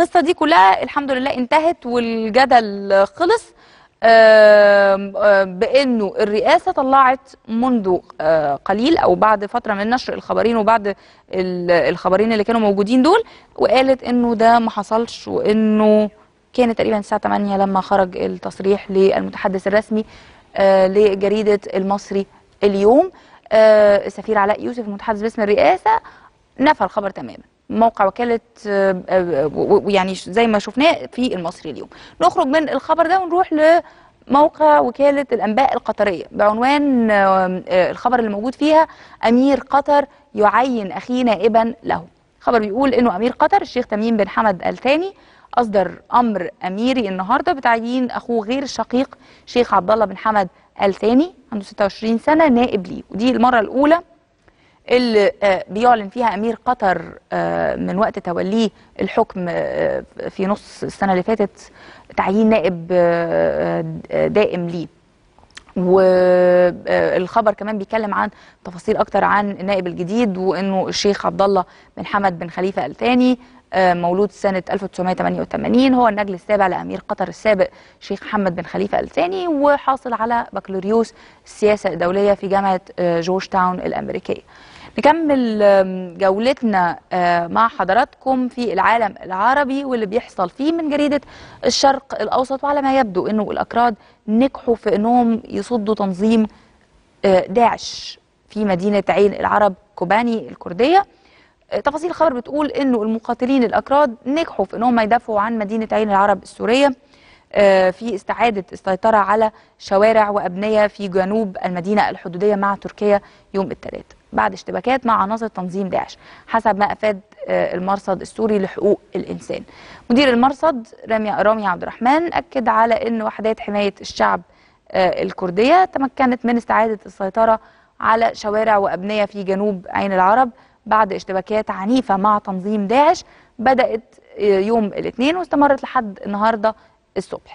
القصه دي كلها الحمد لله انتهت والجدل خلص آم، آم، بانه الرئاسه طلعت منذ آه، قليل او بعد فتره من نشر الخبرين وبعد ال- الخبرين اللي كانوا موجودين دول وقالت انه ده ما حصلش وانه كانت تقريبا الساعه 8 لما خرج التصريح للمتحدث الرسمي آه، لجريده المصري اليوم آه، السفير علاء يوسف المتحدث باسم الرئاسه نفى الخبر تماما موقع وكالة آه، آه، و- و- يعني ش- زي ما شفناه في المصري اليوم نخرج من الخبر ده ونروح لموقع وكالة الأنباء القطرية بعنوان آه، آه، الخبر اللي موجود فيها أمير قطر يعين أخيه نائبا له خبر بيقول انه امير قطر الشيخ تميم بن حمد ال ثاني اصدر امر اميري النهارده بتعيين اخوه غير الشقيق شيخ عبد الله بن حمد ال ثاني عنده 26 سنه نائب ليه ودي المره الاولى اللي آه، بيعلن فيها امير قطر آه، من وقت توليه الحكم آه، في نص السنه اللي فاتت تعيين نائب آه، آه، دائم ليه والخبر كمان بيتكلم عن تفاصيل اكتر عن النائب الجديد وانه الشيخ عبد الله بن حمد بن خليفه ال ثاني آه، مولود سنة 1988 هو النجل السابع لأمير قطر السابق شيخ محمد بن خليفة ال ثاني وحاصل على بكالوريوس السياسة الدولية في جامعة آه، جورج تاون الأمريكية نكمل آم، جولتنا آه، مع حضراتكم في العالم العربي واللي بيحصل فيه من جريدة الشرق الأوسط وعلى ما يبدو أنه الأكراد نجحوا في أنهم يصدوا تنظيم آه، داعش في مدينة عين العرب كوباني الكردية آه، تفاصيل الخبر بتقول أنه المقاتلين الأكراد نجحوا في أنهم يدافعوا عن مدينة عين العرب السورية آه، في استعادة السيطرة على شوارع وأبنية في جنوب المدينة الحدودية مع تركيا يوم الثلاث بعد اشتباكات مع عناصر تنظيم داعش حسب ما أفاد آه، المرصد السوري لحقوق الإنسان مدير المرصد رامي رامي عبد الرحمن أكد على أن وحدات حماية الشعب آه، الكردية تمكنت من استعادة السيطرة على شوارع وأبنية في جنوب عين العرب بعد اشتباكات عنيفة مع تنظيم داعش بدأت آه، يوم الاثنين واستمرت لحد النهاردة الصبح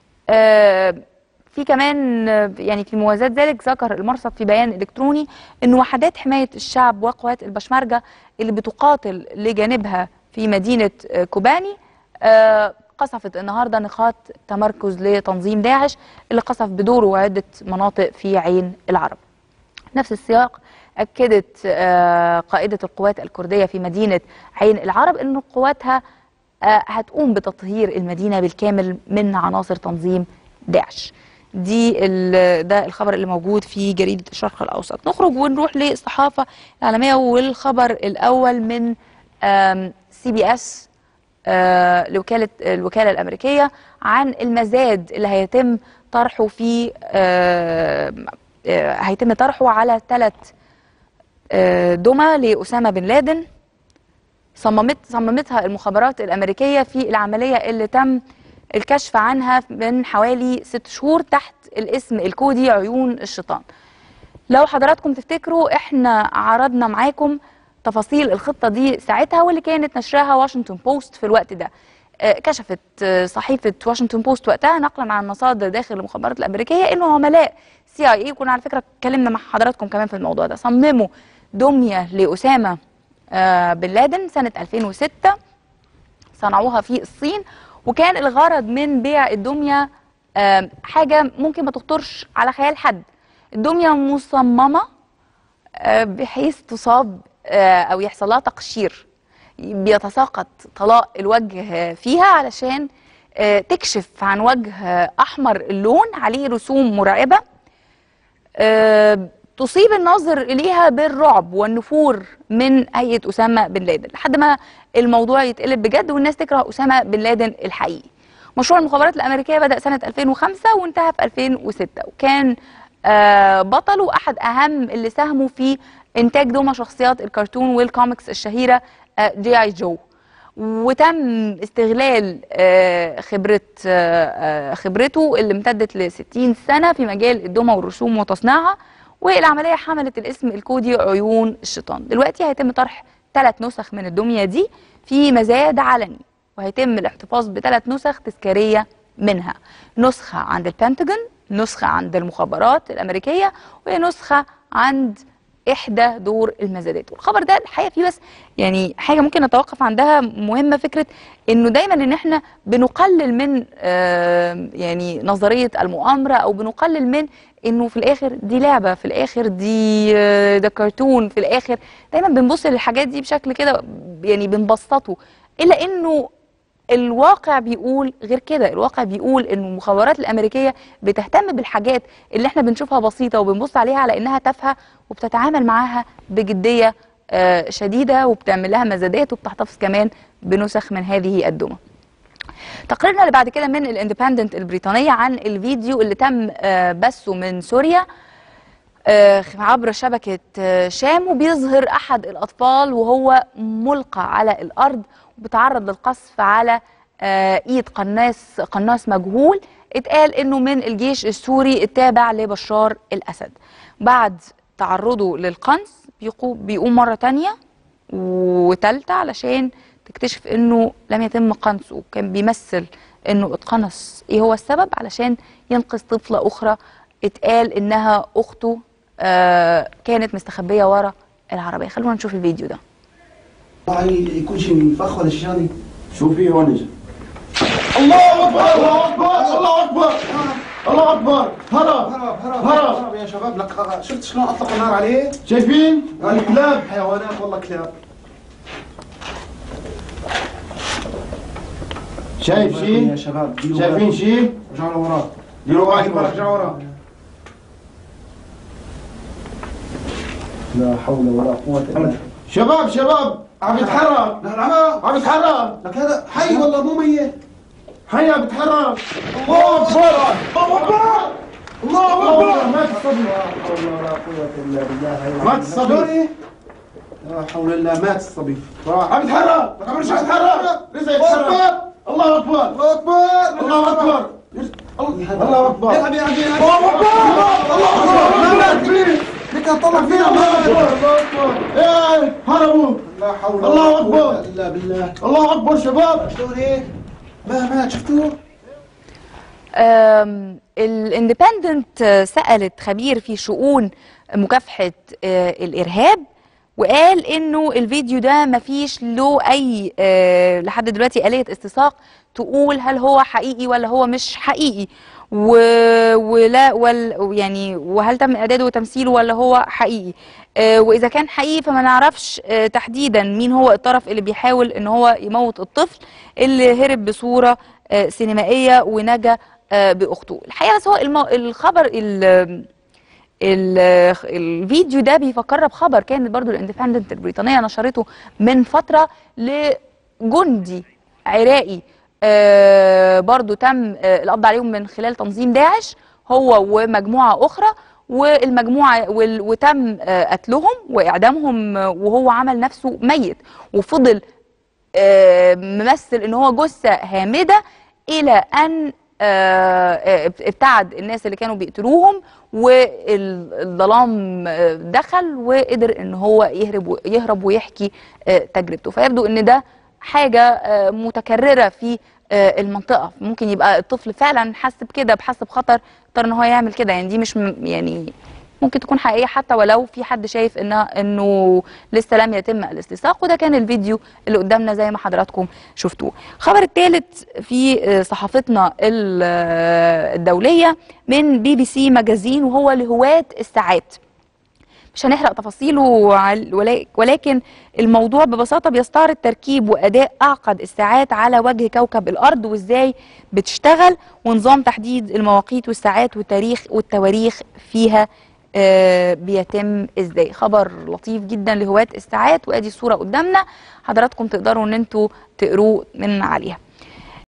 آه، في كمان آه، يعني في موازاة ذلك ذكر المرصد في بيان إلكتروني أن وحدات حماية الشعب وقوات البشمركة اللي بتقاتل لجانبها في مدينة آه، كوباني آه، قصفت النهارده نقاط تمركز لتنظيم داعش اللي قصف بدوره عدة مناطق في عين العرب نفس السياق أكدت آه، قائدة القوات الكردية في مدينة عين العرب أن قواتها آه، هتقوم بتطهير المدينة بالكامل من عناصر تنظيم داعش دي ال- ده الخبر اللي موجود في جريدة الشرق الأوسط نخرج ونروح للصحافة العالمية والخبر الأول من سي بي اس لوكالة الوكالة الأمريكية عن المزاد اللي هيتم طرحه في آه، آه، هيتم طرحه على ثلاث دمى لأسامة بن لادن صممت صممتها المخابرات الأمريكية في العملية اللي تم الكشف عنها من حوالي ست شهور تحت الاسم الكودي عيون الشيطان لو حضراتكم تفتكروا احنا عرضنا معاكم تفاصيل الخطة دي ساعتها واللي كانت نشرها واشنطن بوست في الوقت ده آه، كشفت آه، صحيفة واشنطن بوست وقتها نقلا عن مصادر داخل المخابرات الأمريكية إنه عملاء سي اي اي كنا على فكرة اتكلمنا مع حضراتكم كمان في الموضوع ده صمموا دمية لأسامة آه، بن لادن سنة 2006 صنعوها في الصين وكان الغرض من بيع الدمية آم، حاجة ممكن ما تخطرش على خيال حد الدمية مصممة آه، بحيث تصاب آه، أو يحصل لها تقشير بيتساقط طلاء الوجه فيها علشان آه، تكشف عن وجه آه، أحمر اللون عليه رسوم مرعبة آه، تصيب الناظر إليها بالرعب والنفور من هيئة أسامة بن لادن لحد ما الموضوع يتقلب بجد والناس تكره أسامة بن لادن الحقيقي مشروع المخابرات الأمريكية بدأ سنة 2005 وانتهى في 2006 وكان آه، بطله أحد أهم اللي ساهموا في إنتاج دوما شخصيات الكرتون والكوميكس الشهيرة جي آي جو وتم استغلال آه، خبرة آه، آه، خبرته اللي امتدت ل 60 سنة في مجال الدمى والرسوم وتصنيعها والعملية حملت الاسم الكودي عيون الشيطان دلوقتي هيتم طرح ثلاث نسخ من الدمية دي في مزاد علني وهيتم الاحتفاظ بثلاث نسخ تذكارية منها نسخة عند البنتاجون نسخة عند المخابرات الأمريكية ونسخة عند احدى دور المزادات والخبر ده الحقيقه فيه بس يعني حاجه ممكن نتوقف عندها مهمه فكره انه دايما ان احنا بنقلل من آه يعني نظريه المؤامره او بنقلل من انه في الاخر دي لعبه في الاخر دي آه ده كرتون في الاخر دايما بنبص للحاجات دي بشكل كده يعني بنبسطه الا انه الواقع بيقول غير كده الواقع بيقول ان المخابرات الامريكيه بتهتم بالحاجات اللي احنا بنشوفها بسيطه وبنبص عليها على انها تافهه وبتتعامل معاها بجديه آه شديده وبتعمل لها مزادات وبتحتفظ كمان بنسخ من هذه الدمى تقريرنا اللي بعد كده من الاندبندنت البريطانيه عن الفيديو اللي تم آه بثه من سوريا آه عبر شبكة آه شام وبيظهر أحد الأطفال وهو ملقى على الأرض وبتعرض للقصف على آه إيد قناص قناص مجهول اتقال إنه من الجيش السوري التابع لبشار الأسد بعد تعرضه للقنص بيقوم, بيقوم مرة تانية وتالتة علشان تكتشف إنه لم يتم قنصه وكان بيمثل إنه اتقنص إيه هو السبب علشان ينقذ طفلة أخرى اتقال إنها أخته آه كانت مستخبيه ورا العربيه خلونا نشوف الفيديو ده يكون شيء مفخ ولا شيء ثاني شوفي هون اجى الله اكبر الله اكبر الله اكبر الله اكبر هرب هرب هرب هرب. هرب يا شباب لك شفت شلون اطلقوا النار عليه؟ شايفين الكلاب حيوانات والله كلاب شايف يا شيء شباب ديروا شايفين بالكم. شيء رجعوا لوراه ديروا رجعوا بالكم رجعوا وراه لا حول ولا قوة الا بالله شباب شباب عم يتحرك لا لا عم يتحرك لك هذا حي والله مو ميت هيا بتحرك الله اكبر الله اكبر الله اكبر ما تصدق لا حول ولا قوة الا بالله مات الصبي. شلون لا حول الله مات الصبي راح عم يتحرك عم يتحرك لسه يتحرك الله اكبر الله اكبر الله اكبر الله اكبر يلعب يلعب يلعب الله اكبر الله اكبر لك طلع فينا الله اكبر الله اكبر ايه هربوا لا حول الله ولا قوة أكبر. الا بالله الله اكبر شباب شلون هيك؟ ما مات شفتوه؟ الاندبندنت سألت خبير في شؤون مكافحة آه، الإرهاب وقال انه الفيديو ده مفيش له اي آه، لحد دلوقتي آلية استساق تقول هل هو حقيقي ولا هو مش حقيقي و... ولا وال... يعني وهل تم اعداده وتمثيله ولا هو حقيقي آه، واذا كان حقيقي فما نعرفش آه، تحديدا مين هو الطرف اللي بيحاول ان هو يموت الطفل اللي هرب بصورة آه، سينمائية ونجا آه، باخته الحقيقه بس هو المو... الخبر ال... ال... الفيديو ده بيفكرنا بخبر كانت برضو الاندبندنت البريطانيه نشرته من فتره لجندي عراقي آه، برضو تم آه، القبض عليهم من خلال تنظيم داعش هو ومجموعه اخرى والمجموعه وال- وتم آه، قتلهم واعدامهم آه، وهو عمل نفسه ميت وفضل آه، ممثل ان هو جثه هامده الى ان آه، آه، ابتعد الناس اللي كانوا بيقتلوهم والظلام آه، دخل وقدر ان هو يهرب يهرب ويحكي آه، تجربته فيبدو ان ده حاجه آه، متكرره في آه، المنطقه ممكن يبقى الطفل فعلا حس بكده بحس بخطر اضطر ان هو يعمل كده يعني دي مش م- يعني ممكن تكون حقيقيه حتى ولو في حد شايف انها انه لسه لم يتم الاستساق وده كان الفيديو اللي قدامنا زي ما حضراتكم شفتوه. الخبر الثالث في آه، صحافتنا ال- آه، الدوليه من بي بي سي ماجازين وهو لهواة الساعات. مش هنحرق تفاصيله عل- ولا- ولكن الموضوع ببساطة بيستعرض تركيب وأداء أعقد الساعات على وجه كوكب الأرض وإزاي بتشتغل ونظام تحديد المواقيت والساعات والتاريخ والتواريخ فيها آه، بيتم ازاي خبر لطيف جدا لهواة الساعات وادي الصورة قدامنا حضراتكم تقدروا ان انتوا تقروه من عليها